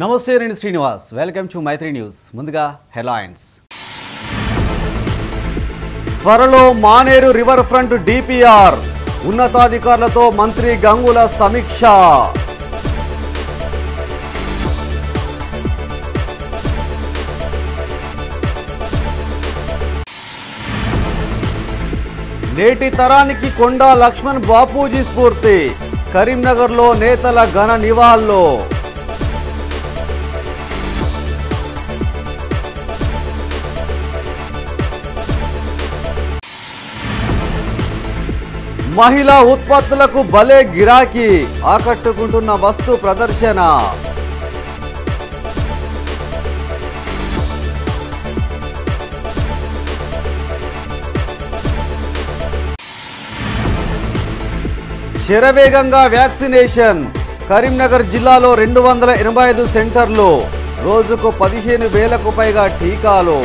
నమస్తే నేను Srinivas welcome to Maitri news ముందుగా హెడ్లైన్స్ త్వరలో మానేరు రివర్ ఫ్రంట్ డిపిఆర్ ఉన్నతాధికారులతో మంత్రి గంగుల సమీక్ష నేటి తరానికి కొండా లక్ష్మణ్ బాపూజీ స్ఫూర్తి కరీంనగర్లో నేతల ఘన నివాళులు మహిళా ఉత్పత్తులకు భలే గిరాకీ ఆకట్టుకుంటున్న వస్తు ప్రదర్శన శరవేగంగా వ్యాక్సినేషన్ కరీంనగర్ జిల్లాలో రెండు వందల ఎనభై ఐదు సెంటర్లు రోజుకు పదిహేను వేలకు పైగా టీకాలు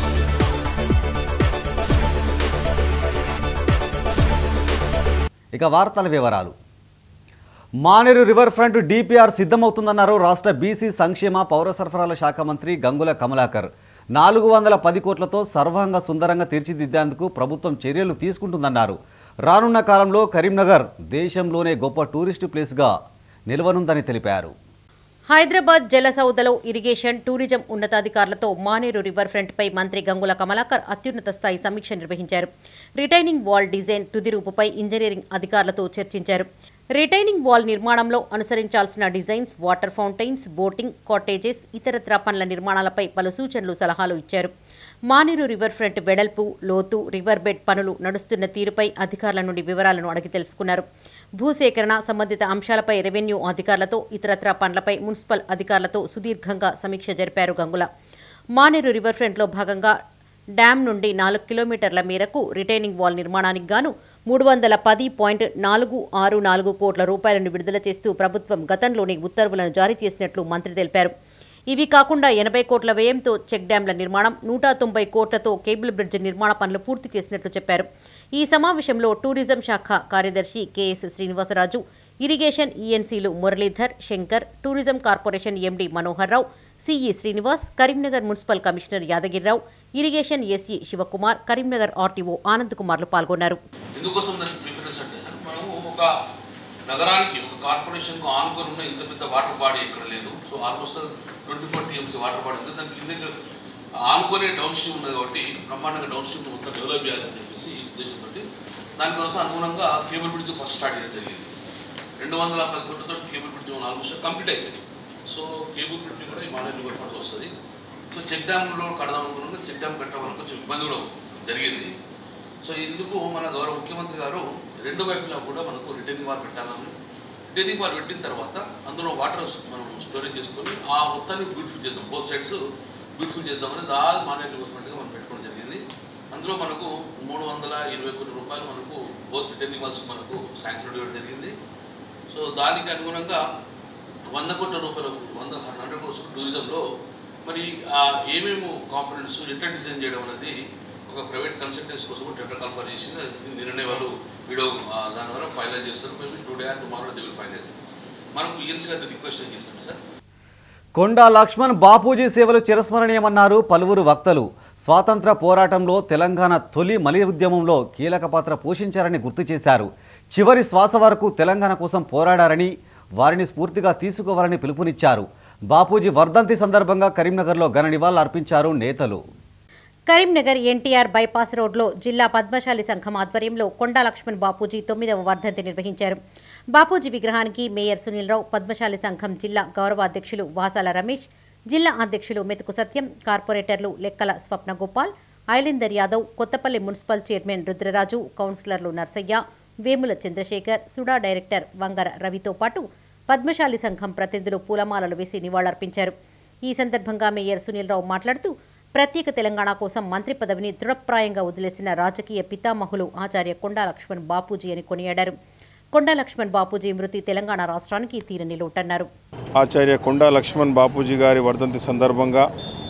ఇక వార్తల వివరాలు మానేరు రివర్ ఫ్రంట్ డిపిఆర్ సిద్ధమవుతుందన్నారు రాష్ట్ర బీసీ సంక్షేమ పౌర సరఫరాల శాఖ మంత్రి గంగుల కమలాకర్ నాలుగు వందల పది కోట్లతో సర్వాంగ సుందరంగా తీర్చిదిద్దేందుకు ప్రభుత్వం చర్యలు తీసుకుంటుందన్నారు రానున్న కాలంలో కరీంనగర్ దేశంలోనే గొప్ప టూరిస్టు ప్లేస్గా నిలవనుందని తెలిపారు హైదరాబాద్ జలసౌదలో ఇరిగేషన్ టూరిజం ఉన్నతాధికారులతో మానేరు రివర్ ఫ్రంట్పై మంత్రి గంగుల కమలాకర్ అత్యున్నత స్థాయి సమీక్ష నిర్వహించారు రిటైనింగ్ వాల్ డిజైన్ తుది రూపుపై ఇంజనీరింగ్ అధికారులతో చర్చించారు రిటైనింగ్ వాల్ నిర్మాణంలో అనుసరించాల్సిన designs water fountains boating cottages ఇతరత్ర పనుల నిర్మాణాలపై పలు సూచనలు సలహాలు ఇచ్చారు మానేరు రివర్ ఫ్రంట్ వెడల్పు లోతు రివర్ బెడ్ పనులు నడుస్తున్న తీరుపై అధికారుల నుండి వివరాలను అడిగి తెలుసుకున్నారు భూసేకరణ సంబంధిత అంశాలపై రెవెన్యూ అధికారులతో ఇతరత్ర పనులపై మున్సిపల్ అధికారులతో సుదీర్ఘంగా సమీక్ష జరిపారు గంగుల మానేరు రివర్ ఫ్రంట్లో భాగంగా డ్యాం నుండి నాలుగు కిలోమీటర్ల మేరకు రిటైనింగ్ వాల్ నిర్మాణానికి గాను మూడు వందల పది పాయింట్ నాలుగు ఆరు నాలుగు కోట్ల రూపాయలను విడుదల చేస్తూ ప్రభుత్వం గతంలోనే ఉత్తర్వులను జారీ చేసినట్లు మంత్రి తెలిపారు ఇవి కాకుండా ఎనభై కోట్ల వ్యయంతో చెక్ డ్యాంల నిర్మాణం నూట తొంభై కోట్లతో కేబుల్ బ్రిడ్జ్ నిర్మాణ పనులు పూర్తి చేసినట్లు చెప్పారు ఈ సమావేశంలో టూరిజం శాఖ కార్యదర్శి కెఎస్ శ్రీనివాసరాజు ఇరిగేషన్ ఈఎన్సీలు Muralidhar Shankar tourism corporation MD Manohar Rao CE Srinivas Karimnagar municipal commissioner Yadagirirao irrigation SE Sivakumar Karimnagar RTO Anand కుమార్లు పాల్గొన్నారు ఎందుకోసం దానికి ప్రిఫరెన్స్ అంటే మనము ఒక నగరానికి ఒక కార్పొరేషన్కు ఆనుకొని ఉన్న ఇంత పెద్ద వాటర్ బాడీ ఎక్కడ లేదు so almost twenty four TMC water body ఉంది దానికి కింద ఆనుకునే డౌన్ స్ట్రీమ్ ఉంది కాబట్టి బ్రహ్మాండంగా డౌన్ స్ట్రీమ్ మొత్తం డెవలప్ చేయాలని చెప్పేసి ఈ ఉద్దేశంతో దానికోసం అనుగుణంగా కేబుల్ బ్రిడ్జ్ ఫస్ట్ స్టార్ట్ చేయడం జరిగింది రెండు వందల పది కోట్లతో కేబుల్ బ్రిడ్జ్ ఆల్మోస్ట్ కంప్లీట్ అయిపోయింది సో కేబుల్ బ్రిడ్జ్ కూడా ఈ మాడల్ రివర్ ఫండ్ వస్తుంది సో చెక్ డ్యామ్లో కడదాం అనుకున్నాం చెక్ డ్యామ్ కట్టడం కొంచెం ఇబ్బంది కూడా జరిగింది సో ఇందుకు మన గౌరవ ముఖ్యమంత్రి గారు రెండు వైపులా కూడా మనకు రిటర్నింగ్ వాల్ పెట్టాలని రిటర్నింగ్ వాల్ పెట్టిన తర్వాత అందులో వాటర్ మనం స్టోరేజ్ చేసుకొని ఆ మొత్తాన్ని బ్యూటిఫుల్ చేద్దాం బోత్ సైడ్స్ బ్యూటిఫుల్ చేద్దామని దా మానేట్ గవర్నమెంట్గా మనం పెట్టుకోవడం జరిగింది అందులో మనకు మూడు వందల ఇరవై కోట్ల రూపాయలు మనకు బోత్ రిటర్నింగ్ వాల్స్ మనకు శాంక్షన్ ఇవ్వడం జరిగింది సో దానికి అనుగుణంగా వంద కోట్ల రూపాయలు వంద హండ్రెడ్ కోర్స్ టూరిజంలో మరి ఆ ఏమేమి కాంపనెంట్స్ ఎట్లా డిజైన్ చేయడం అనేది ఒక ప్రైవేట్ కన్సల్టెన్సీ కోసం టెండర్ కన్ఫర్ చేసి నిన్ననే వాళ్ళు వీడియో ఆ, దాని ద్వారా ఫైనల్ చేస్తారు maybe today or tomorrow they will final మనం ఈఎన్స్ గారిని రిక్వెస్ట్ ఏం చేస్తాం సార్ కొండా లక్ష్మణ్ బాపూజీ సేవలు చిరస్మరణీయమన్నారు పలువురు వక్తలు స్వాతంత్ర పోరాటంలో తెలంగాణ తొలి మలి ఉద్యమంలో కీలక పాత్ర పోషించారని గుర్తు చేశారు చివరి శ్వాస వరకు తెలంగాణ కోసం పోరాడారని వారిని స్ఫూర్తిగా తీసుకోవాలని పిలుపునిచ్చారు బాపూజీ వర్ధంతి సందర్భంగా కరీంనగర్లో ఘన నివాళులు అర్పించారు నేతలు కరీంనగర్ ఎన్టీఆర్ బైపాస్ రోడ్లో జిల్లా పద్మశాలి సంఘం ఆధ్వర్యంలో కొండా లక్ష్మణ్ బాపూజీ తొమ్మిదవ వర్ధంతి నిర్వహించారు బాపూజీ విగ్రహానికి మేయర్ సునీల్రావు పద్మశాలి సంఘం జిల్లా గౌరవ అధ్యక్షులు వాసాల రమేష్ జిల్లా అధ్యక్షులు మెతుకు సత్యం కార్పొరేటర్లు లెక్కల స్వప్న గోపాల్ ఐలిందర్ యాదవ్ కొత్తపల్లి మున్సిపల్ చైర్మన్ రుద్రరాజు కౌన్సిలర్లు నర్సయ్య వేముల చంద్రశేఖర్ సుడా డైరెక్టర్ వంగర రవితో పాటు పద్మశాలి సంఘం ప్రతినిధులు పూలమాలలు వేసి నివాళులర్పించారు ఈ సందర్భంగా మేయర్ సునీల్రావు మాట్లాడుతూ ప్రత్యేక తెలంగాణ కోసం మంత్రి పదవిని దృఢప్రాయంగా వదిలేసిన రాజకీయ పితామహులు ఆచార్య కొండా లక్ష్మణ్ బాపూజీ అని కొనియాడారు కొండా లక్ష్మణ్ బాపూజీ మృతి తెలంగాణ రాష్ట్రానికి తీరని లోటన్నారు ఆచార్య కొండా లక్ష్మణ్ బాపూజీ గారి వర్ధంతి సందర్భంగా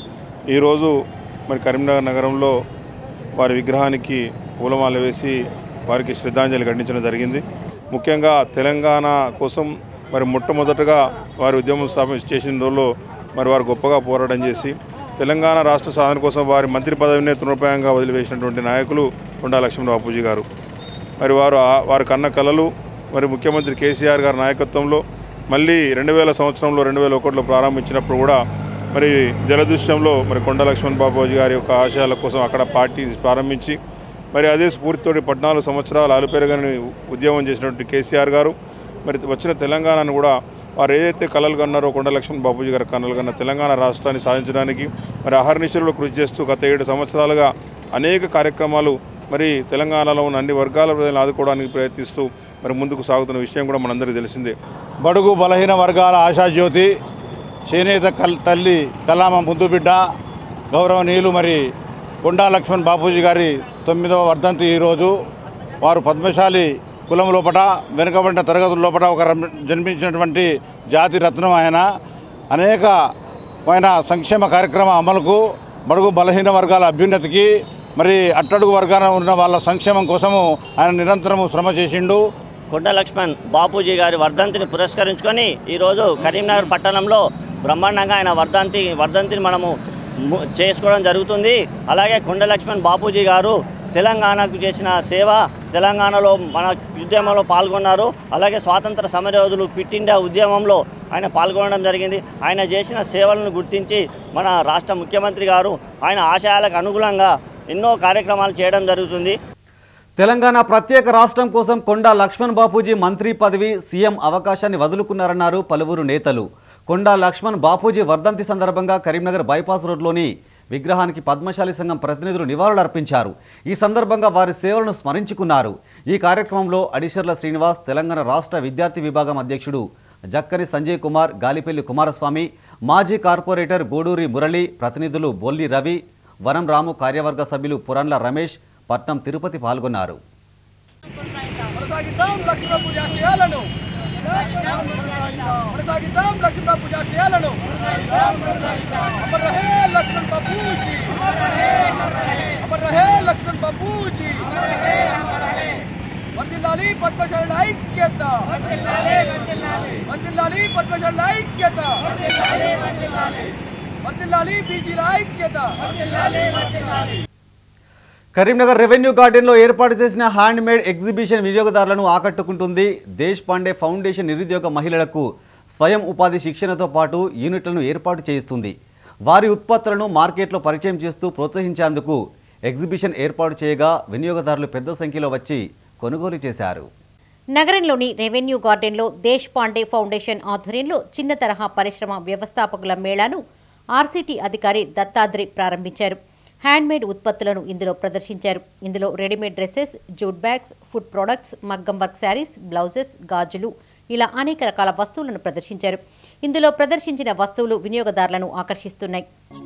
ఈరోజు మరి కరీంనగర్ నగరంలో వారి విగ్రహానికి పూలమాల వేసి వారికి శ్రద్ధాంజలి ఘటించడం జరిగింది ముఖ్యంగా తెలంగాణ కోసం మరి మొట్టమొదటగా వారి ఉద్యమం స్థాపన చేసిన రోజుల్లో మరి వారు గొప్పగా పోరాటం చేసి తెలంగాణ రాష్ట్ర సాధన కోసం వారి మంత్రి పదవిని తృణోపాయంగా వదిలివేసినటువంటి నాయకులు కొండా లక్ష్మణ బాపూజీ గారు మరి వారు ఆ- వారి కన్న కళలు మరి ముఖ్యమంత్రి కేసీఆర్ గారి నాయకత్వంలో మళ్ళీ రెండు వేల సంవత్సరంలో రెండు వేల ఒకటిలో ప్రారంభించినప్పుడు కూడా మరి జలదృశ్యంలో మరి కొండ లక్ష్మణ్ బాబూజీ గారి యొక్క ఆశయాల కోసం అక్కడ పార్టీ ప్రారంభించి మరి అదే స్ఫూర్తితోటి పద్నాలుగు సంవత్సరాలు అలుపెరగని ఉద్యమం చేసినటువంటి కేసీఆర్ గారు మరి వచ్చిన తెలంగాణను కూడా వారు ఏదైతే కలలు కన్నారో కొండ లక్ష్మణ్ బాబూజీ గారి కళలు కన్న తెలంగాణ రాష్ట్రాన్ని సాధించడానికి మరి అహర్నిశలు కృషి చేస్తూ గత ఏడు సంవత్సరాలుగా అనేక కార్యక్రమాలు మరి తెలంగాణలో ఉన్న అన్ని వర్గాల ప్రజలను ఆదుకోవడానికి ప్రయత్నిస్తూ మరి ముందుకు సాగుతున్న విషయం కూడా మనందరికీ తెలిసిందే బడుగు బలహీన వర్గాల ఆశాజ్యోతి చేనేత కల్ తల్లి కలామ ముద్దు బిడ్డ గౌరవనీయులు మరి కొండా లక్ష్మణ్ బాపూజీ గారి తొమ్మిదవ వర్ధంతి ఈరోజు వారు పద్మశాలి కులం లోపట వెనుకబడిన తరగతుల లోపల ఒక రమ్- జన్మించినటువంటి జాతి రత్నం ఆయన అనేకమైన సంక్షేమ కార్యక్రమ అమలుకు బడుగు బలహీన వర్గాల అభ్యున్నతికి మరి అట్టడుగు వర్గాన ఉన్న వాళ్ళ సంక్షేమం కోసము ఆయన నిరంతరము శ్రమ చేసిండు కొండ లక్ష్మణ్ బాపూజీ గారి వర్ధంతిని పురస్కరించుకొని ఈరోజు కరీంనగర్ పట్టణంలో బ్రహ్మాండంగా ఆయన వర్ధంతి వర్ధంతిని మనము ము- చేసుకోవడం జరుగుతుంది అలాగే కొండ లక్ష్మణ్ బాపూజీ గారు తెలంగాణకు చేసిన సేవ తెలంగాణలో మన ఉద్యమంలో పాల్గొన్నారు అలాగే స్వాతంత్ర సమరయోధులు క్విట్ ఇండియా ఉద్యమంలో ఆయన పాల్గొనడం జరిగింది ఆయన చేసిన సేవలను గుర్తించి మన రాష్ట్ర ముఖ్యమంత్రి గారు ఆయన ఆశయాలకు అనుగుణంగా ఎన్నో కార్యక్రమాలు చేయడం జరుగుతుంది తెలంగాణ ప్రత్యేక రాష్ట్రం కోసం కొండా లక్ష్మణ్ బాపూజీ మంత్రి పదవి సీఎం అవకాశాన్ని వదులుకున్నారన్నారు పలువురు నేతలు కొండా లక్ష్మణ్ బాపూజీ వర్ధంతి సందర్భంగా కరీంనగర్ బైపాస్ రోడ్లోని విగ్రహానికి పద్మశాలి సంఘం ప్రతినిధులు నివాళులర్పించారు ఈ సందర్భంగా వారి సేవలను స్మరించుకున్నారు ఈ కార్యక్రమంలో అడిషర్ల శ్రీనివాస్ తెలంగాణ రాష్ట్ర విద్యార్థి విభాగం అధ్యక్షుడు జక్కని సంజయ్ కుమార్ గాలిపల్లి కుమారస్వామి మాజీ కార్పొరేటర్ గూడూరి మురళి ప్రతినిధులు బొల్లి రవి వనం రాము కార్యవర్గ సభ్యులు పురండ్ల రమేష్ పట్నం తిరుపతి పాల్గొన్నారు కొనసాగిద్దాం లక్ష్మణ పూజ చేయాలను కొనసాగిద్దాం లక్ష్మణ పూజ చేయాలను అమర్ రహే లక్ష్మణ్ బాపూజీ అమర్ రహే లక్ష్మణ్ బాపూజీ వర్దిల్లాలి పద్మశాల ఐక్యత వర్దిల్లాలి పద్మశాల ఐక్యత వర్దిల్లాలి బీసీల ఐక్యత కరీంనగర్ రెవెన్యూ గార్డెన్లో ఏర్పాటు చేసిన హ్యాండ్ మేడ్ ఎగ్జిబిషన్ వినియోగదారులను ఆకట్టుకుంటుంది దేశ్ పాండే ఫౌండేషన్ నిరుద్యోగ మహిళలకు స్వయం ఉపాధి శిక్షణతో పాటు యూనిట్లను ఏర్పాటు చేయిస్తుంది వారి ఉత్పత్తులను మార్కెట్లో పరిచయం చేస్తూ ప్రోత్సహించేందుకు ఎగ్జిబిషన్ ఏర్పాటు చేయగా వినియోగదారులు పెద్ద సంఖ్యలో వచ్చి కొనుగోలు చేశారు నగరంలోని రెవెన్యూ గార్డెన్లో దేశ్ పాండే ఫౌండేషన్ ఆధ్వర్యంలో చిన్న తరహా పరిశ్రమ వ్యవస్థాపకుల మేళాను ఆర్సీటీ అధికారి దత్తాద్రి ప్రారంభించారు హ్యాండ్మేడ్ ఉత్పత్తులను ఇందులో ప్రదర్శించారు ఇందులో readymade dresses jute bags food products మగ్గం వర్క్ శారీస్ బ్లౌజెస్ గాజులు ఇలా అనేక రకాల వస్తువులను ప్రదర్శించారు ఇందులో ప్రదర్శించిన వస్తువులు వినియోగదారులను ఆకర్షిస్తున్నాయి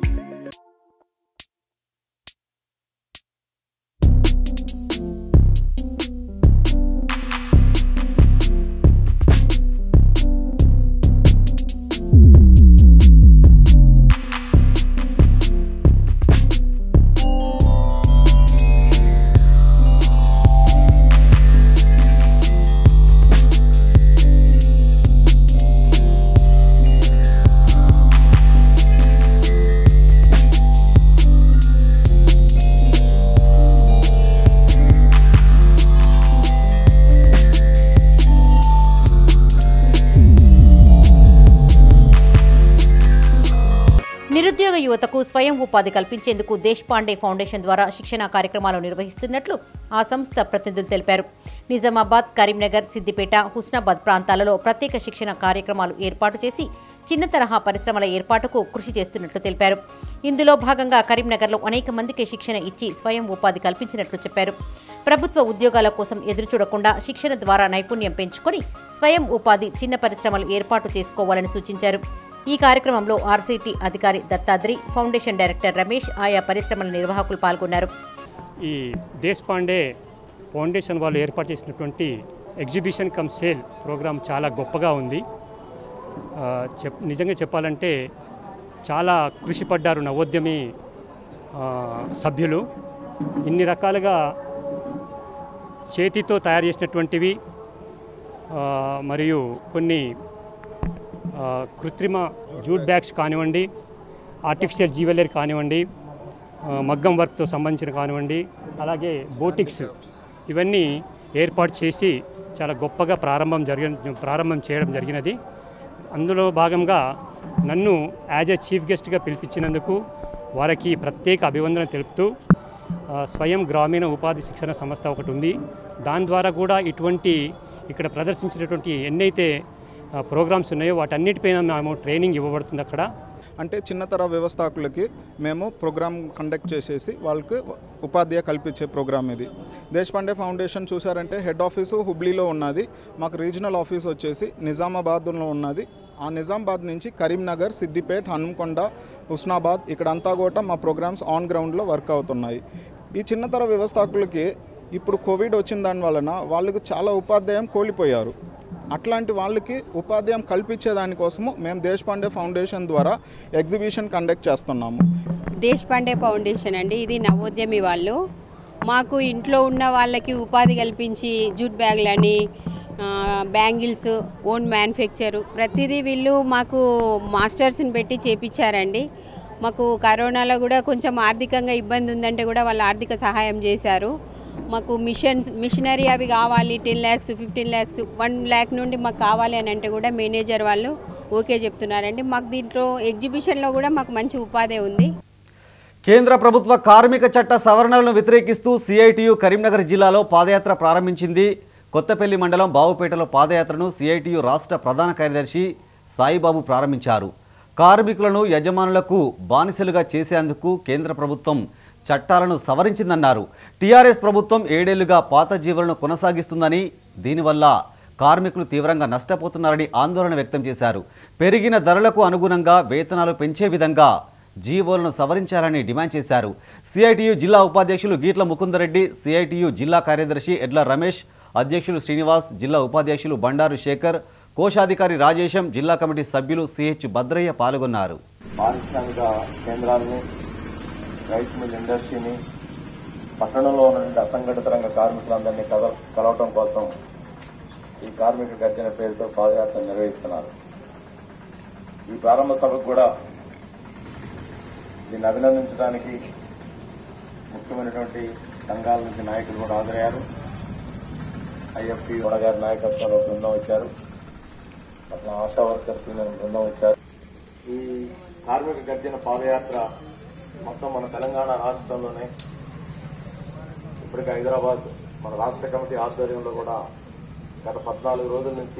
నిరుద్యోగ యువతకు స్వయం ఉపాధి కల్పించేందుకు దేశ్ పాండే ఫౌండేషన్ ద్వారా శిక్షణ కార్యక్రమాలు నిర్వహిస్తున్నట్లు ఆ సంస్థ ప్రతినిధులు తెలిపారు నిజామాబాద్ కరీంనగర్ సిద్దిపేట హుస్నాబాద్ ప్రాంతాలలో ప్రత్యేక శిక్షణ కార్యక్రమాలు ఏర్పాటు చేసి చిన్న తరహా పరిశ్రమల ఏర్పాటుకు కృషి చేస్తున్నట్లు తెలిపారు ఇందులో భాగంగా కరీంనగర్లో అనేక మందికి శిక్షణ ఇచ్చి స్వయం ఉపాధి కల్పించినట్లు చెప్పారు ప్రభుత్వ ఉద్యోగాల కోసం ఎదురుచూడకుండా శిక్షణ ద్వారా నైపుణ్యం పెంచుకొని స్వయం ఉపాధి చిన్న పరిశ్రమలు ఏర్పాటు చేసుకోవాలని సూచించారు ఈ కార్యక్రమంలో ఆర్సీటీ అధికారి దత్తాద్రి ఫౌండేషన్ డైరెక్టర్ రమేష్ ఆయా పరిశ్రమల నిర్వాహకులు పాల్గొన్నారు ఈ దేశ్ పాండే ఫౌండేషన్ వాళ్ళు ఏర్పాటు చేసినటువంటి ఎగ్జిబిషన్ కమ్ సేల్ ప్రోగ్రాం చాలా గొప్పగా ఉంది ఆ, చెప్ నిజంగా చెప్పాలంటే చాలా కృషి పడ్డారు నవోద్యమి ఆ, సభ్యులు ఇన్ని రకాలుగా చేతితో తయారు చేసినటువంటివి ఆ, మరియు కొన్ని ఆ, కృత్రిమ జూట్ బ్యాగ్స్ కానివ్వండి ఆర్టిఫిషియల్ జ్యువెలరీ కానివ్వండి ఆ, మగ్గం వర్క్తో సంబంధించిన కానివ్వండి అలాగే బోటిక్స్ ఇవన్నీ ఏర్పాటు చేసి చాలా గొప్పగా ప్రారంభం జరిగి ప్రారంభం చేయడం జరిగినది అందులో భాగంగా నన్ను యాజ్ ఎ చీఫ్ గెస్ట్గా పిలిపించినందుకు వారికి ప్రత్యేక అభివందన తెలుపుతూ ఆ, స్వయం గ్రామీణ ఉపాధి శిక్షణ సంస్థ ఒకటి ఉంది దాని ద్వారా కూడా ఇటువంటి ఇక్కడ ప్రదర్శించినటువంటి ఎన్నైతే ఆ, ప్రోగ్రామ్స్ ఉన్నాయో వాటన్నిటిపైన మేము ట్రైనింగ్ ఇవ్వబడుతుంది అక్కడ అంటే చిన్నతర వ్యవస్థాకులకి మేము ప్రోగ్రామ్ కండక్ట్ చేసేసి వాళ్ళకి ఉపాధ్యాయ కల్పించే ప్రోగ్రామ్ ఇది దేశపాండే ఫౌండేషన్ చూసారంటే హెడ్ ఆఫీసు హుబ్లీలో ఉన్నది మాకు రీజనల్ ఆఫీస్ వచ్చేసి నిజామాబాద్లో ఉన్నది ఆ నిజామాబాద్ నుంచి కరీంనగర్ సిద్దిపేట్ హనుమకొండ హుస్నాబాద్ ఇక్కడంతా కూడా మా ప్రోగ్రామ్స్ ఆన్ గ్రౌండ్లో వర్క్ అవుతున్నాయి ఈ చిన్నతర వ్యవస్థాకులకి ఇప్పుడు కోవిడ్ వచ్చిన దాని వలన వాళ్ళకు చాలా ఉపాధ్యాయం కోల్పోయారు అట్లాంటి వాళ్ళకి ఉపాధ్యాయం కల్పించే దానికోసము మేము దేశపాండే ఫౌండేషన్ ద్వారా ఎగ్జిబిషన్ కండక్ట్ చేస్తున్నాము దేశపాండే ఫౌండేషన్ అండి ఇది నవోద్యమి వాళ్ళు మాకు ఇంట్లో ఉన్న వాళ్ళకి ఉపాధి కల్పించి జూట్ బ్యాగులని ఆ, బ్యాంగిల్స్ ఓన్ మ్యానుఫ్యాక్చర్ ప్రతిదీ వీళ్ళు మాకు మాస్టర్స్ని పెట్టి చేపించారండి మాకు కరోనాలో కూడా కొంచెం ఆర్థికంగా ఇబ్బంది ఉందంటే కూడా వాళ్ళు ఆర్థిక సహాయం చేశారు మాకు మిషన్స్ మిషనరీ అవి కావాలి ten lakhs fifteen lakhs one lakh నుండి మాకు కావాలి అని అంటే కూడా మేనేజర్ వాళ్ళు ఓకే చెప్తున్నారండి మాకు దీంట్లో ఎగ్జిబిషన్లో కూడా మాకు మంచి ఉపాధి ఉంది కేంద్ర ప్రభుత్వ కార్మిక చట్ట సవరణలను వ్యతిరేకిస్తూ సిఐటియు కరీంనగర్ జిల్లాలో పాదయాత్ర ప్రారంభించింది కొత్తపల్లి మండలం బావుపేటలో పాదయాత్రను సిఐటియు రాష్ట్ర ప్రధాన కార్యదర్శి సాయిబాబు ప్రారంభించారు కార్మికులను యజమానులకు బానిసలుగా చేసేందుకు కేంద్ర ప్రభుత్వం చట్టాలను సవరించిందన్నారు టీఆర్ఎస్ ప్రభుత్వం ఏడేళ్లుగా పాత జీవులను కొనసాగిస్తుందని దీనివల్ల కార్మికులు తీవ్రంగా నష్టపోతున్నారని ఆందోళన వ్యక్తం చేశారు పెరిగిన ధరలకు అనుగుణంగా వేతనాలు పెంచే విధంగా జీవోలను సవరించాలని డిమాండ్ చేశారు సిఐటియు జిల్లా ఉపాధ్యక్షులు గీట్ల ముకుందరెడ్డి సిఐటియు జిల్లా కార్యదర్శి ఎడ్ల రమేష్ అధ్యక్షులు శ్రీనివాస్ జిల్లా ఉపాధ్యక్షులు బండారు శేఖర్ కోశాధికారి రాజేశం జిల్లా కమిటీ సభ్యులు సిహెచ్ భద్రయ్య పాల్గొన్నారు పారిశ్రామిక కేంద్రాలని రైస్ మిల్ ఇండస్ట్రీని పట్టణంలో ఉన్నటువంటి అసంఘటిత రంగ కార్మికులందరినీ కల కలవటం కోసం ఈ కార్మిక గర్జన పేరుతో పాదయాత్ర నిర్వహిస్తున్నారు ఈ ప్రారంభ సభకు కూడా దీన్ని అభినందించడానికి ముఖ్యమైనటువంటి సంఘాల నుంచి నాయకులు కూడా హాజరయ్యారు ఐఎఫ్పి గారి నాయకత్వంలో బృందం వచ్చారు అట్లా ఆశా వర్కర్స్ యూనియన్ బృందం వచ్చారు ఈ కార్మిక గర్జన పాదయాత్ర మొత్తం మన తెలంగాణ రాష్ట్రంలోనే ఇప్పటికి హైదరాబాద్ మన రాష్ట్ర కమిటీ ఆధ్వర్యంలో కూడా గత పద్నాలుగు రోజుల నుంచి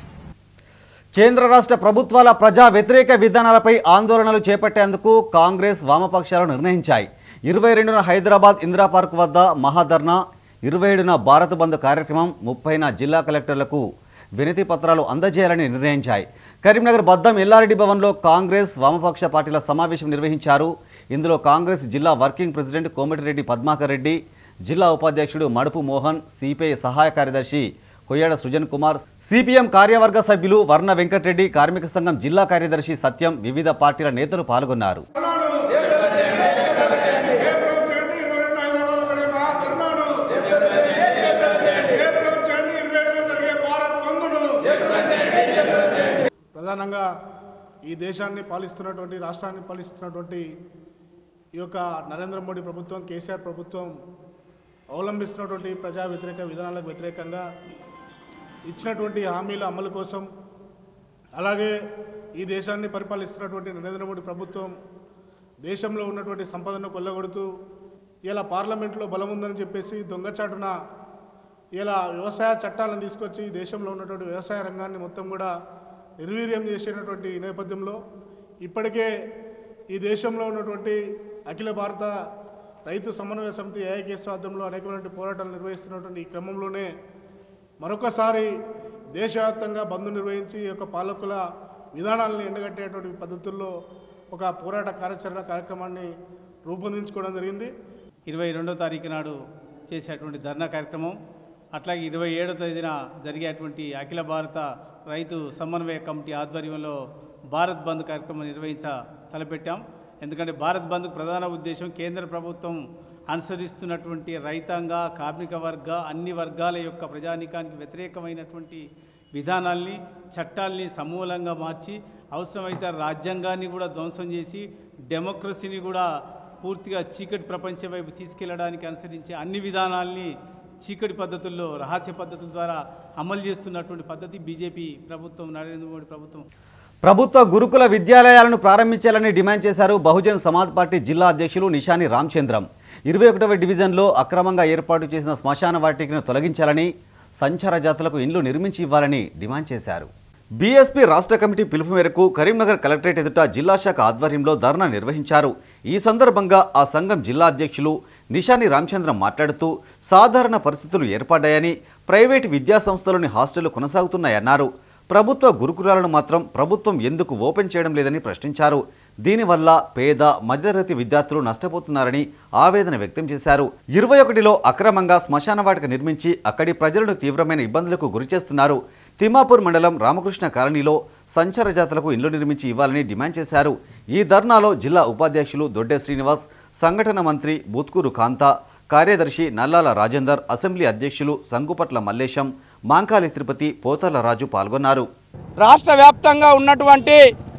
కేంద్ర రాష్ట్ర ప్రభుత్వాల ప్రజా వ్యతిరేక విధానాలపై ఆందోళనలు చేపట్టేందుకు కాంగ్రెస్ వామపక్షాలు నిర్ణయించాయి ఇరవై రెండున హైదరాబాద్ ఇందిరా పార్క్ వద్ద మహాధర్నా ఇరవై ఏడున భారత్ బంద్ కార్యక్రమం ముప్పైన జిల్లా కలెక్టర్లకు వినతి పత్రాలు అందజేయాలని నిర్ణయించాయి కరీంనగర్ బద్దం ఎల్లారెడ్డి భవన్లో కాంగ్రెస్ వామపక్ష పార్టీల సమావేశం నిర్వహించారు ఇందులో కాంగ్రెస్ జిల్లా వర్కింగ్ ప్రెసిడెంట్ కోమటిరెడ్డి పద్మాకర్ రెడ్డి జిల్లా ఉపాధ్యక్షుడు మడుపు మోహన్ సిపిఐ సహాయ కార్యదర్శి కొయ్యాడ సృజన్ కుమార్ సిపిఎం కార్యవర్గ సభ్యులు వర్ణ వెంకటరెడ్డి కార్మిక సంఘం జిల్లా కార్యదర్శి సత్యం వివిధ పార్టీల నేతలు పాల్గొన్నారు ప్రధానంగా ఈ దేశాన్ని పాలిస్తున్నటువంటి రాష్ట్రాన్ని పాలిస్తున్నటువంటి ఈ యొక్క నరేంద్ర మోడీ ప్రభుత్వం కేసీఆర్ ప్రభుత్వం అవలంబిస్తున్నటువంటి ప్రజా వ్యతిరేక విధానాలకు వ్యతిరేకంగా ఇచ్చినటువంటి హామీల అమలు కోసం అలాగే ఈ దేశాన్ని పరిపాలిస్తున్నటువంటి నరేంద్ర మోడీ ప్రభుత్వం దేశంలో ఉన్నటువంటి సంపదను కొల్లగొడుతూ ఇలా పార్లమెంట్లో బలం ఉందని చెప్పేసి దొంగచాటున ఇలా వ్యవసాయ చట్టాలను తీసుకొచ్చి దేశంలో ఉన్నటువంటి వ్యవసాయ రంగాన్ని మొత్తం కూడా నిర్వీర్యం చేసినటువంటి నేపథ్యంలో ఇప్పటికే ఈ దేశంలో ఉన్నటువంటి అఖిల భారత రైతు సమన్వయ సమితి ఏఐకేస్వాద్యంలో అనేకమైనటువంటి పోరాటాలు నిర్వహిస్తున్నటువంటి ఈ క్రమంలోనే మరొకసారి దేశవ్యాప్తంగా బంద్ నిర్వహించి ఈ యొక్క పాలకుల విధానాలను ఎండగట్టేటువంటి పద్ధతుల్లో ఒక పోరాట కార్యాచరణ కార్యక్రమాన్ని రూపొందించుకోవడం జరిగింది ఇరవై రెండో తారీఖు నాడు చేసేటువంటి ధర్నా కార్యక్రమం అట్లాగే ఇరవై ఏడో తేదీన జరిగేటువంటి అఖిల భారత రైతు సమన్వయ కమిటీ ఆధ్వర్యంలో భారత్ బంద్ కార్యక్రమం నిర్వహించ తలపెట్టాం ఎందుకంటే భారత్ బంద్కు ప్రధాన ఉద్దేశం కేంద్ర ప్రభుత్వం అనుసరిస్తున్నటువంటి రైతాంగ కార్మిక వర్గ అన్ని వర్గాల యొక్క ప్రజానీకానికి వ్యతిరేకమైనటువంటి విధానాల్ని చట్టాల్ని సమూలంగా మార్చి అవసరమైతే రాజ్యాంగాన్ని కూడా ధ్వంసం చేసి డెమోక్రసీని కూడా పూర్తిగా చీకటి ప్రపంచం వైపు తీసుకెళ్లడానికి అనుసరించే అన్ని విధానాల్ని చీకటి పద్ధతుల్లో రహస్య పద్ధతుల ద్వారా అమలు చేస్తున్నటువంటి పద్ధతి బీజేపీ ప్రభుత్వం నరేంద్ర మోడీ ప్రభుత్వం ప్రభుత్వ గురుకుల విద్యాలయాలను ప్రారంభించాలని డిమాండ్ చేశారు బహుజన్ సమాజ్ పార్టీ జిల్లా అధ్యక్షులు నిషాని రామచంద్రం ఇరవై ఒకటవ డివిజన్లో అక్రమంగా ఏర్పాటు చేసిన శ్మశాన వాటికను తొలగించాలని సంచార జాతులకు ఇండ్లు నిర్మించి ఇవ్వాలని డిమాండ్ చేశారు బీఎస్పీ రాష్ట్ర కమిటీ పిలుపు మేరకు కరీంనగర్ కలెక్టరేట్ ఎదుట జిల్లా శాఖ ఆధ్వర్యంలో ధర్నా నిర్వహించారు ఈ సందర్భంగా ఆ సంఘం జిల్లా అధ్యక్షులు నిషాని రామచంద్రం మాట్లాడుతూ సాధారణ పరిస్థితులు ఏర్పడ్డాయని ప్రైవేటు విద్యా సంస్థలోని హాస్టళ్లు కొనసాగుతున్నాయన్నారు ప్రభుత్వ గురుకులాలను మాత్రం ప్రభుత్వం ఎందుకు ఓపెన్ చేయడం లేదని ప్రశ్నించారు దీనివల్ల పేద మధ్యతరగతి విద్యార్థులు నష్టపోతున్నారని ఆవేదన వ్యక్తం చేశారు ఇరవై ఒకటిలో అక్రమంగా శ్మశాన వాటిక నిర్మించి అక్కడి ప్రజలను తీవ్రమైన ఇబ్బందులకు గురిచేస్తున్నారు తిమ్మాపూర్ మండలం రామకృష్ణ కాలనీలో సంచార జాతులకు ఇళ్లు నిర్మించి ఇవ్వాలని డిమాండ్ చేశారు ఈ ధర్నాలో జిల్లా ఉపాధ్యక్షులు దొడ్డే శ్రీనివాస్ సంఘటన మంత్రి బూత్కూరు కాంత కార్యదర్శి నల్లాల రాజేందర్ అసెంబ్లీ అధ్యక్షులు సంగుపట్ల మల్లేశం మాంకాలి తిరుపతి పోతల రాజు పాల్గొన్నారు రాష్ట్ర వ్యాప్తంగా ఉన్నటువంటి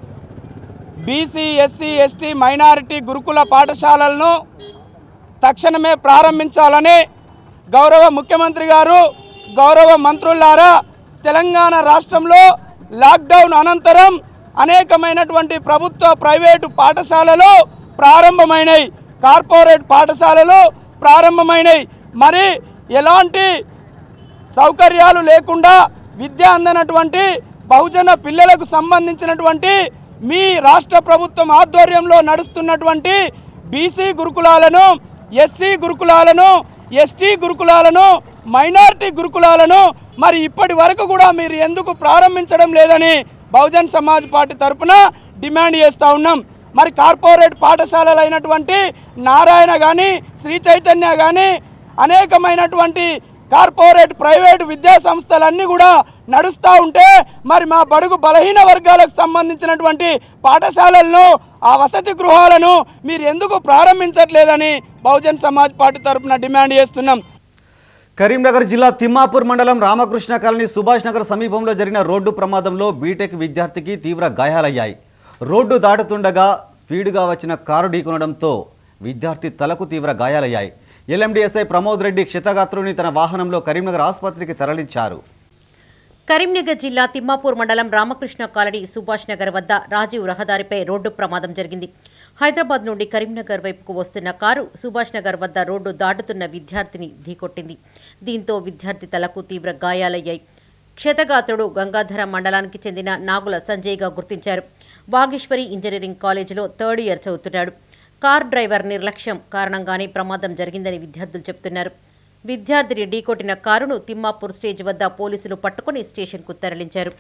బీసీ ఎస్సీ ఎస్టీ మైనారిటీ గురుకుల పాఠశాలలను తక్షణమే ప్రారంభించాలని గౌరవ ముఖ్యమంత్రి గారు గౌరవ మంత్రులారా తెలంగాణ రాష్ట్రంలో లాక్డౌన్ అనంతరం అనేకమైనటువంటి ప్రభుత్వ ప్రైవేటు పాఠశాలలు ప్రారంభమైనాయి కార్పొరేట్ పాఠశాలలు ప్రారంభమైనాయి మరి ఎలాంటి సౌకర్యాలు లేకుండా విద్య అందనటువంటి బహుజన పిల్లలకు సంబంధించినటువంటి మీ రాష్ట్ర ప్రభుత్వం ఆధ్వర్యంలో నడుస్తున్నటువంటి బీసీ గురుకులాలను ఎస్సీ గురుకులాలను ఎస్టీ గురుకులాలను మైనారిటీ గురుకులాలను మరి ఇప్పటి వరకు కూడా మీరు ఎందుకు ప్రారంభించడం లేదని బహుజన్ సమాజ్ పార్టీ తరఫున డిమాండ్ చేస్తూ ఉన్నాం మరి కార్పొరేట్ పాఠశాలలు అయినటువంటి నారాయణ కానీ శ్రీ చైతన్య కానీ అనేకమైనటువంటి కార్పొరేట్ ప్రైవేటు విద్యా సంస్థలన్నీ కూడా నడుస్తూ ఉంటే మరి మా బడుగు బలహీన వర్గాలకు సంబంధించినటువంటి పాఠశాలలను ఆ వసతి గృహాలను మీరు ఎందుకు ప్రారంభించట్లేదని బహుజన్ సమాజ్ పార్టీ తరఫున డిమాండ్ చేస్తున్నాం కరీంనగర్ జిల్లా తిమ్మాపూర్ మండలం రామకృష్ణ కాలనీ సుభాష్ నగర్ సమీపంలో జరిగిన రోడ్డు ప్రమాదంలో బీటెక్ విద్యార్థికి తీవ్ర గాయాలయ్యాయి రోడ్డు దాటుతుండగా స్పీడుగా వచ్చిన కారు ఢీకొనడంతో విద్యార్థి తలకు తీవ్ర గాయాలయ్యాయి ఎల్ఎండిఎస్ఐ ప్రమోద్ రెడ్డి క్షతగాత్రుని తన వాహనంలో కరీంనగర్ ఆసుపత్రికి తరలించారు కరీంనగర్ జిల్లా తిమ్మాపూర్ మండలం రామకృష్ణ కాలనీ సుభాష్ నగర్ వద్ద రాజీవ్ రహదారిపై రోడ్డు ప్రమాదం జరిగింది హైదరాబాద్ నుండి కరీంనగర్ వైపుకు వస్తున్న కారు సుభాష్ నగర్ వద్ద రోడ్డు దాటుతున్న విద్యార్థిని ఢీకొట్టింది దీంతో విద్యార్థి తలకు తీవ్ర గాయాలయ్యాయి క్షతగాత్రుడు గంగాధర మండలానికి చెందిన నాగుల సంజయ్గా గుర్తించారు వాగేశ్వరి ఇంజనీరింగ్ కాలేజీలో థర్డ్ ఇయర్ చదువుతున్నాడు కార్ డ్రైవర్ నిర్లక్ష్యం కారణంగానే ప్రమాదం జరిగిందని విద్యార్థులు చెబుతున్నారు విద్యార్థిని ఢీకొట్టిన కారును తిమ్మాపూర్ స్టేజ్ వద్ద పోలీసులు పట్టుకుని స్టేషన్కు తరలించారు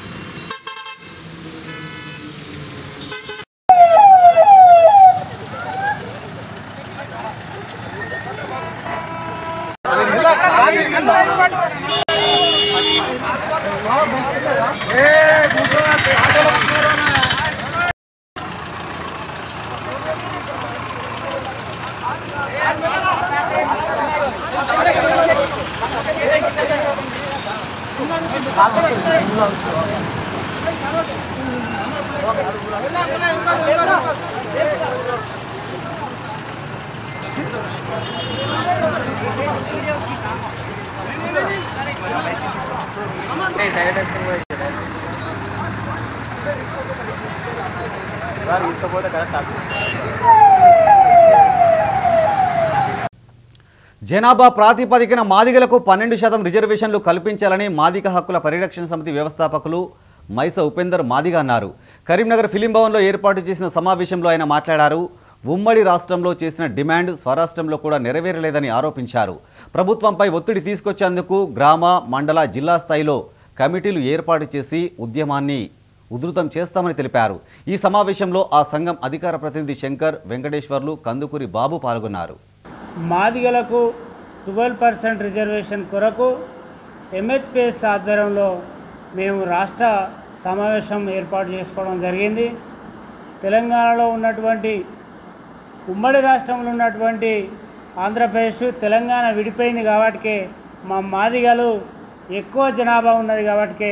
జనాభా ప్రాతిపదికన మాదిగలకు పన్నెండు శాతం రిజర్వేషన్లు కల్పించాలని మాదిగ హక్కుల పరిరక్షణ సమితి వ్యవస్థాపకులు మైస ఉపేందర్ మాదిగ అన్నారు కరీంనగర్ ఫిలిం భవన్లో ఏర్పాటు చేసిన సమావేశంలో ఆయన మాట్లాడారు ఉమ్మడి రాష్ట్రంలో చేసిన డిమాండ్ స్వరాష్ట్రంలో కూడా నెరవేరలేదని ఆరోపించారు ప్రభుత్వంపై ఒత్తిడి తీసుకొచ్చేందుకు గ్రామ మండల జిల్లా స్థాయిలో కమిటీలు ఏర్పాటు చేసి ఉద్యమాన్ని ఉధృతం చేస్తామని తెలిపారు ఈ సమావేశంలో ఆ సంఘం అధికార ప్రతినిధి శంకర్ వెంకటేశ్వర్లు కందుకూరి బాబు పాల్గొన్నారు మాదిగలకు ట్వెల్వ్ పర్సెంట్ రిజర్వేషన్ కొరకు ఎంహెచ్పిఎస్ ఆధ్వర్యంలో మేము రాష్ట్ర సమావేశం ఏర్పాటు చేసుకోవడం జరిగింది తెలంగాణలో ఉన్నటువంటి ఉమ్మడి రాష్ట్రంలో ఉన్నటువంటి ఆంధ్రప్రదేశ్ తెలంగాణ విడిపోయింది కాబట్టి మా మాదిగలు ఎక్కువ జనాభా ఉన్నది కాబట్టి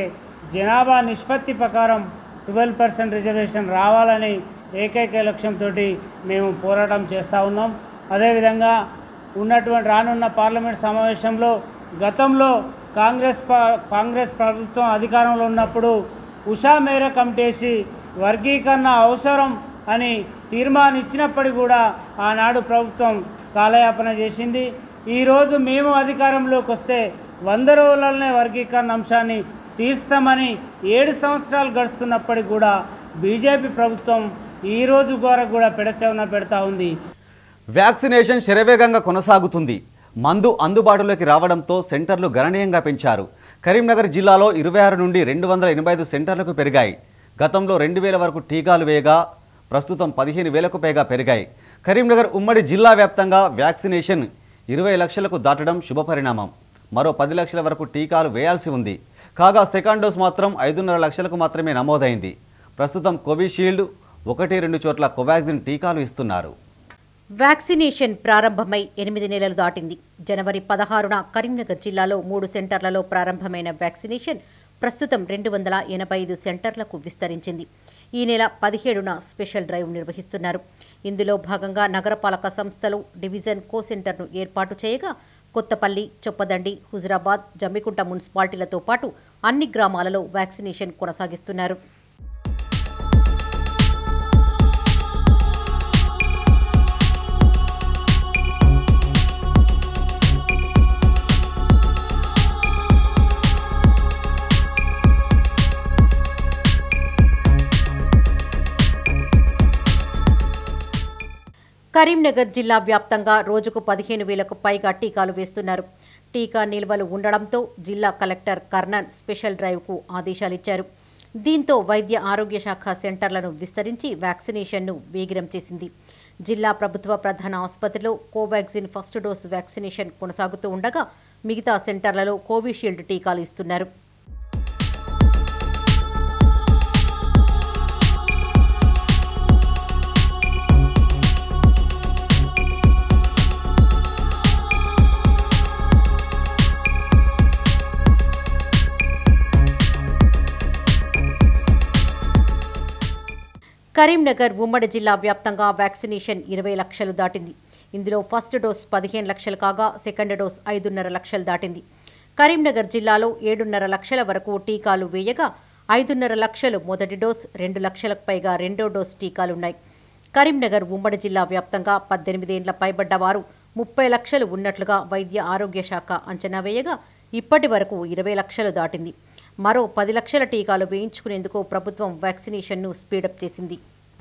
జనాభా నిష్పత్తి ప్రకారం ట్వెల్వ్ పర్సెంట్ రిజర్వేషన్ రావాలని ఏకైక లక్ష్యంతో మేము పోరాటం చేస్తూ ఉన్నాం అదేవిధంగా ఉన్నటువంటి రానున్న పార్లమెంట్ సమావేశంలో గతంలో కాంగ్రెస్ పా- కాంగ్రెస్ ప్రభుత్వం అధికారంలో ఉన్నప్పుడు ఉషా మేర కమిటేసి వర్గీకరణ అవసరం అని తీర్మానిచ్చినప్పటికీ కూడా ఆనాడు ప్రభుత్వం కాలయాపన చేసింది ఈరోజు మేము అధికారంలోకి వస్తే వంద రోజులనే వర్గీకరణ అంశాన్ని తీర్స్తామని ఏడు సంవత్సరాలు గడుస్తున్నప్పటికీ కూడా బీజేపీ ప్రభుత్వం ఈ రోజు వరకు కూడా పెడచవన పెడతా ఉంది వ్యాక్సినేషన్ శరవేగంగా కొనసాగుతుంది మందు అందుబాటులోకి రావడంతో సెంటర్లు గణనీయంగా పెంచారు కరీంనగర్ జిల్లాలో ఇరవై ఆరు నుండి రెండు వందల ఎనభై ఐదు సెంటర్లకు పెరిగాయి గతంలో రెండు వేల వరకు టీకాలు వేయగా ప్రస్తుతం పదిహేను వేలకు పైగా పెరిగాయి కరీంనగర్ ఉమ్మడి జిల్లా వ్యాప్తంగా వ్యాక్సినేషన్ ఇరవై లక్షలకు దాటడం శుభపరిణామం మరో పది లక్షల వరకు టీకాలు వేయాల్సి ఉంది కాగా సెకండ్ డోస్ మాత్రం ఐదున్నర లక్షలకు మాత్రమే నమోదైంది ప్రస్తుతం కోవిషీల్డ్ ఒకటి రెండు చోట్ల కోవాక్సిన్ టీకాలు ఇస్తున్నారు వ్యాక్సినేషన్ ప్రారంభమై ఎనిమిది నెలలు దాటింది జనవరి పదహారున కరీంనగర్ జిల్లాలో మూడు సెంటర్లలో ప్రారంభమైన వ్యాక్సినేషన్ ప్రస్తుతం రెండు వందల ఎనభై ఐదు సెంటర్లకు విస్తరించింది ఈ నెల పదిహేడున స్పెషల్ డ్రైవ్ నిర్వహిస్తున్నారు ఇందులో భాగంగా నగరపాలక సంస్థలు డివిజన్ కో సెంటర్ను ఏర్పాటు చేయగా కొత్తపల్లి చొప్పదండి హుజురాబాద్ జమ్మికుంట మున్సిపాలిటీలతో పాటు అన్ని గ్రామాలలో వ్యాక్సినేషన్ కొనసాగిస్తున్నారు కరీంనగర్ జిల్లా వ్యాప్తంగా రోజుకు పదిహేను వేలకు పైగా టీకాలు వేస్తున్నారు టీకా నిల్వలు ఉండడంతో జిల్లా కలెక్టర్ కర్ణన్ స్పెషల్ డ్రైవ్కు ఆదేశాలిచ్చారు దీంతో వైద్య ఆరోగ్య శాఖ సెంటర్లను విస్తరించి వ్యాక్సినేషన్ను వేగిరం చేసింది జిల్లా ప్రభుత్వ ప్రధాన ఆసుపత్రిలో కోవాక్సిన్ ఫస్ట్ డోస్ వ్యాక్సినేషన్ కొనసాగుతూ ఉండగా మిగతా సెంటర్లలో కోవిషీల్డ్ టీకాలు ఇస్తున్నారు కరీంనగర్ ఉమ్మడి జిల్లా వ్యాప్తంగా వ్యాక్సినేషన్ ఇరవై లక్షలు దాటింది ఇందులో ఫస్ట్ డోస్ పదిహేను లక్షలు కాగా సెకండ్ డోస్ ఐదున్నర లక్షలు దాటింది కరీంనగర్ జిల్లాలో ఏడున్నర లక్షల వరకు టీకాలు వేయగా ఐదున్నర లక్షలు మొదటి డోస్ రెండు లక్షలకు పైగా రెండో డోస్ టీకాలున్నాయి కరీంనగర్ ఉమ్మడి జిల్లా వ్యాప్తంగా పద్దెనిమిదేండ్ల పైబడ్డ వారు ముప్పై లక్షలు ఉన్నట్లుగా వైద్య ఆరోగ్య శాఖ అంచనా వేయగా ఇప్పటి వరకు ఇరవై లక్షలు దాటింది మరో పది లక్షల టీకాలు వేయించుకునేందుకు ప్రభుత్వం వ్యాక్సినేషన్ను స్పీడప్ చేసింది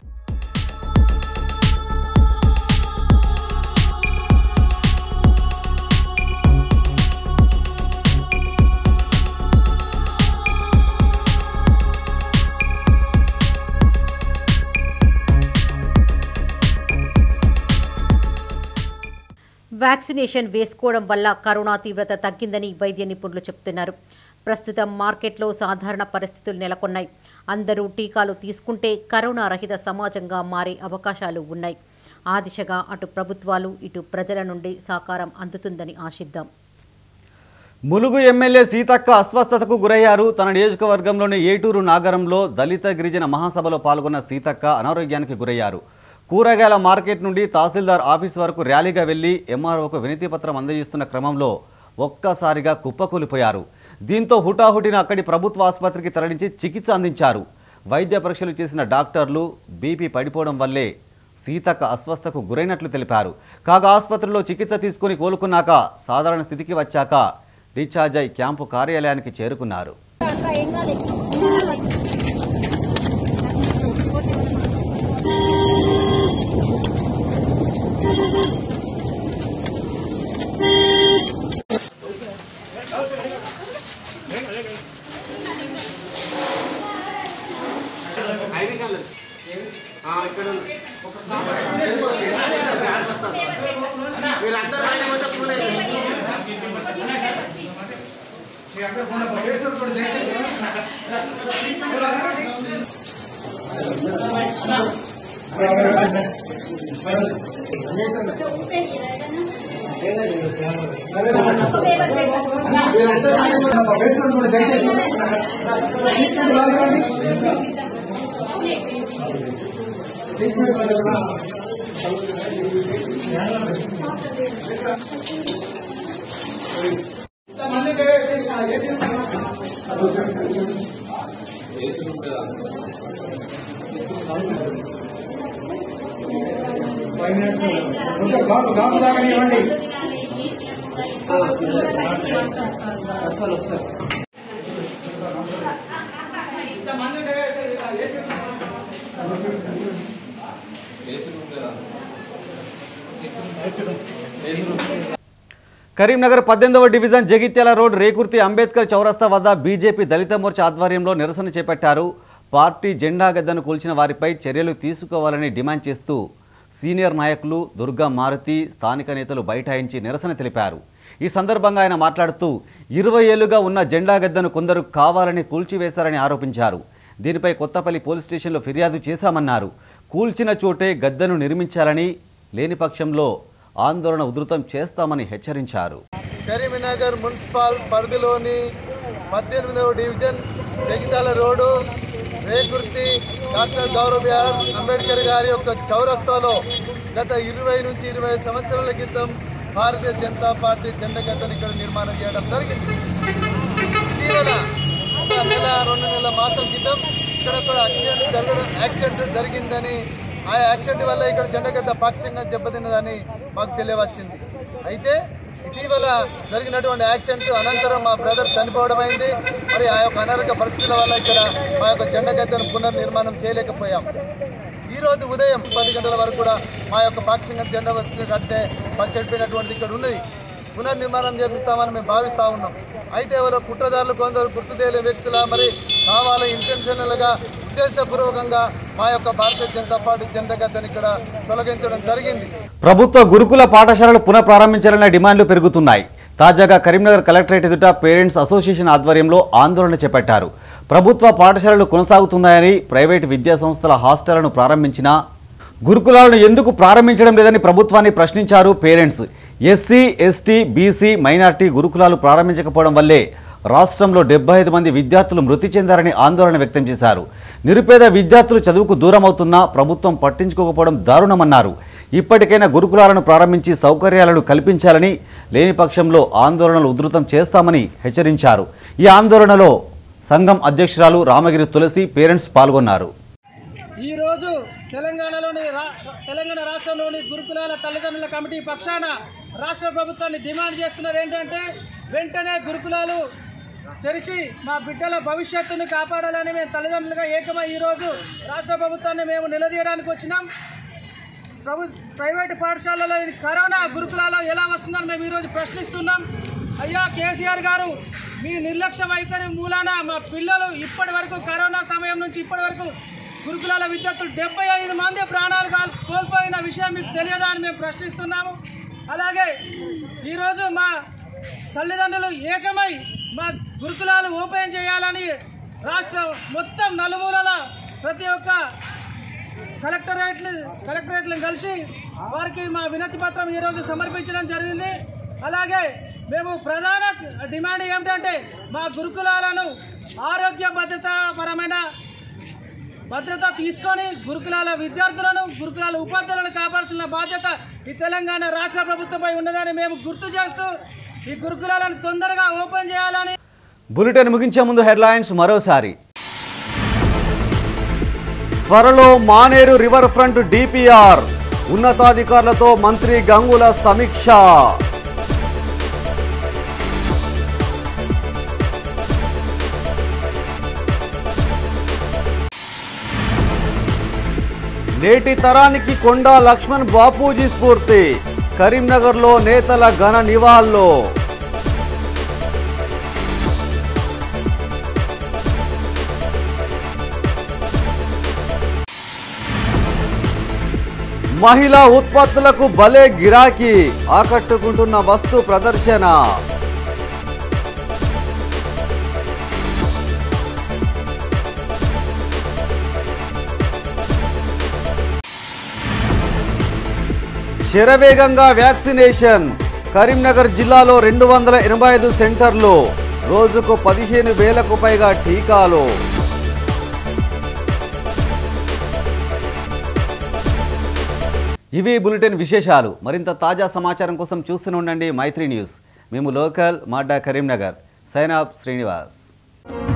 వ్యాక్సినేషన్ వేసుకోవడం వల్ల కరోనా తీవ్రత తగ్గిందని వైద్య నిపుణులు చెబుతున్నారు ప్రస్తుతం మార్కెట్లో సాధారణ పరిస్థితులు నెలకొన్నాయి అందరూ టీకాలు తీసుకుంటే కరోనా రహిత సమాజంగా మారే అవకాశాలు ఉన్నాయి ఆ దిశగా అటు ప్రభుత్వాలు ఇటు ప్రజల నుండి సహకారం అందుతుందని ఆశిద్దాం ములుగు ఎమ్మెల్యే సీతక్క అస్వస్థతకు గురయ్యారు తన నియోజకవర్గంలోని ఏటూరు నాగరంలో దళిత గిరిజన మహాసభలో పాల్గొన్న సీతక్క అనారోగ్యానికి గురయ్యారు కూరగాయల మార్కెట్ నుండి తహసీల్దార్ ఆఫీస్ వరకు ర్యాలీగా వెళ్లి ఎంఆర్ఓకు వినతి పత్రం అందజేస్తున్న క్రమంలో ఒక్కసారిగా కుప్పకూలిపోయారు దీంతో హుటాహుటిన అక్కడి ప్రభుత్వ ఆసుపత్రికి తరలించి చికిత్స అందించారు వైద్య పరీక్షలు చేసిన డాక్టర్లు బీపీ పడిపోవడం వల్లే సీతక్క అస్వస్థకు గురైనట్లు తెలిపారు కాగా ఆసుపత్రిలో చికిత్స తీసుకుని కోలుకున్నాక సాధారణ స్థితికి వచ్చాక డిశ్చార్జ్ అయి క్యాంపు కార్యాలయానికి చేరుకున్నారు కరీంనగర్ పద్దెనిమిదవ డివిజన్ జగిత్యాల రోడ్ రేకుర్తి అంబేద్కర్ చౌరస్తా వద్ద బీజేపీ దళిత మోర్చా ఆధ్వర్యంలో నిరసన చేపట్టారు పార్టీ జెండా గద్దను కూల్చిన వారిపై చర్యలు తీసుకోవాలని డిమాండ్ చేస్తూ సీనియర్ నాయకులు దుర్గా మారుతి స్థానిక నేతలు బైఠాయించి నిరసన తెలిపారు ఈ సందర్భంగా ఆయన మాట్లాడుతూ ఇరవై ఏళ్లుగా ఉన్న జెండా గద్దను కొందరు కావాలని కూల్చివేశారని ఆరోపించారు దీనిపై కొత్తపల్లి పోలీస్ స్టేషన్లో ఫిర్యాదు చేశామన్నారు కూల్చిన చోటే గద్దను నిర్మించాలని లేని పక్షంలో ఆందోళన ఉధృతం చేస్తామని హెచ్చరించారు కరీంనగర్ మున్సిపల్ పరిధిలోని పద్దెనిమిదవ division Jagtial road Rekurthi doctor Gaurav BR Ambedkar గారి యొక్క చౌరస్తాలో గత ఇరవై నుంచి ఇరవై సంవత్సరాల క్రితం భారతీయ జనతా పార్టీ జెండా గద్దను ఇక్కడ నిర్మాణం చేయడం జరిగింది ఇటీవల ఒక నెల రెండు నెలల మాసం క్రితం ఇక్కడ కూడా యాక్సిడెంట్ జరగడం యాక్సిడెంట్ జరిగిందని ఆ యాక్సిడెంట్ వల్ల ఇక్కడ జెండా గద్ద పాక్షికంగా దెబ్బతిన్నదని మాకు తెలియవచ్చింది అయితే ఇటీవల జరిగినటువంటి యాక్సిడెంట్ అనంతరం మా బ్రదర్ చనిపోవడం అయింది మరి ఆ యొక్క అనారోగ్య పరిస్థితుల వల్ల ఇక్కడ మా యొక్క జెండా గద్దెను పునర్నిర్మాణం చేయలేకపోయాం ఈ రోజు ఉదయం పది గంటల వరకు కూడా మా యొక్క పాక్షికంగా జెండా కట్టే చెడిపోయినటువంటిది ఇక్కడ ఉన్నది పునర్నిర్మాణం చేపిస్తామని మేము భావిస్తూ ఉన్నాం అయితే ఎవరో కుట్రదారులు కొందరు గుర్తు తెలియని వ్యక్తుల మరి కావాలి ఇంటెన్షనల్గా ఉద్దేశపూర్వకంగా మా యొక్క భారతీయ జనతా పార్టీ జెండా గద్దెని ఇక్కడ తొలగించడం జరిగింది ప్రభుత్వ గురుకుల పాఠశాలలు పునఃప్రారంభించాలనే డిమాండ్లు పెరుగుతున్నాయి తాజాగా కరీంనగర్ కలెక్టరేట్ ఎదుట పేరెంట్స్ అసోసియేషన్ ఆధ్వర్యంలో ఆందోళన చేపట్టారు ప్రభుత్వ పాఠశాలలు కొనసాగుతున్నాయని ప్రైవేటు విద్యా సంస్థల హాస్టళ్లను ప్రారంభించినా గురుకులాలను ఎందుకు ప్రారంభించడం లేదని ప్రభుత్వాన్ని ప్రశ్నించారు parents SC ST BC minority గురుకులాలు ప్రారంభించకపోవడం వల్లే రాష్ట్రంలో డెబ్బై ఐదు మంది విద్యార్థులు మృతి చెందారని ఆందోళన వ్యక్తం చేశారు నిరుపేద విద్యార్థులు చదువుకు దూరమవుతున్నా ప్రభుత్వం పట్టించుకోకపోవడం దారుణమన్నారు ఇప్పటికైనా గురుకులాలను ప్రారంభించి సౌకర్యాలను కల్పించాలని లేని పక్షంలో ఆందోళనలు ఉధృతం చేస్తామని హెచ్చరించారు ఈ ఆందోళనలో సంఘం అధ్యక్షురాలు రామగిరి తులసి పేరెంట్స్ పాల్గొన్నారు ఈరోజు తెలంగాణలోని రా తెలంగాణ రాష్ట్రంలోని గురుకులాల తల్లిదండ్రుల కమిటీ పక్షాన రాష్ట్ర ప్రభుత్వాన్ని డిమాండ్ చేస్తున్నది ఏంటంటే వెంటనే గురుకులాలు తెరిచి మా బిడ్డల భవిష్యత్తును కాపాడాలని మేము తల్లిదండ్రులుగా ఏకమై ఈరోజు రాష్ట్ర ప్రభుత్వాన్ని మేము నిలదీయడానికి వచ్చినాం ప్రభు ప్రైవేటు పాఠశాలలో ఇది కరోనా గురుకులాలో ఎలా వస్తుందని మేము ఈరోజు ప్రశ్నిస్తున్నాం అయ్యా కేసీఆర్ గారు మీ నిర్లక్ష్య వైఖరి మూలాన మా పిల్లలు ఇప్పటి వరకు కరోనా సమయం నుంచి ఇప్పటి వరకు గురుకులాల విద్యార్థులు డెబ్బై ఐదు మంది ప్రాణాలు కాల్- కోల్పోయిన విషయం మీకు తెలియదా అని మేము ప్రశ్నిస్తున్నాము అలాగే ఈరోజు మా తల్లిదండ్రులు ఏకమై మా గురుకులాలు ఓపెన్ చేయాలని రాష్ట్ర మొత్తం నలుమూలల ప్రతి ఒక్క కలెక్టరేట్లు కలెక్టరేట్లను కలిసి వారికి మా వినతి పత్రం ఈరోజు సమర్పించడం జరిగింది అలాగే మేము ప్రధాన డిమాండ్ ఏమిటంటే మా గురుకులాలను ఆరోగ్య భద్రతా పరమైన భద్రత తీసుకొని గురుకులాల విద్యార్థులను గురుకులాల ఉపాధ్యాయులను కాపాడాల్సిన బాధ్యత ఈ తెలంగాణ రాష్ట్ర ప్రభుత్వంపై ఉన్నదని మేము గుర్తు చేస్తూ ఈ గురుకులాలను తొందరగా ఓపెన్ చేయాలని బులెటిన్ ముగించే ముందు హెడ్లైన్స్ మరోసారి త్వరలో మానేరు రివర్ ఫ్రంట్ డిపిఆర్ ఉన్నతాధికారులతో మంత్రి గంగుల సమీక్ష నేటి తరానికి కొండా లక్ష్మణ్ బాపూజీ స్ఫూర్తి కరీంనగర్లో నేతల ఘన నివాళులు మహిళా ఉత్పత్తులకు భలే గిరాకీ ఆకట్టుకుంటున్న వస్తు ప్రదర్శన శరవేగంగా వ్యాక్సినేషన్ కరీంనగర్ జిల్లాలో రెండు వందల ఎనభై ఐదు సెంటర్లు రోజుకు పదిహేను వేలకు పైగా టీకాలు ఇవి బులెటిన్ విశేషాలు మరింత తాజా సమాచారం కోసం చూస్తూనే ఉండండి మైత్రి న్యూస్ మేము లోకల్ మాడ్డా కరీంనగర్ సైన్ ఆఫ్ శ్రీనివాస్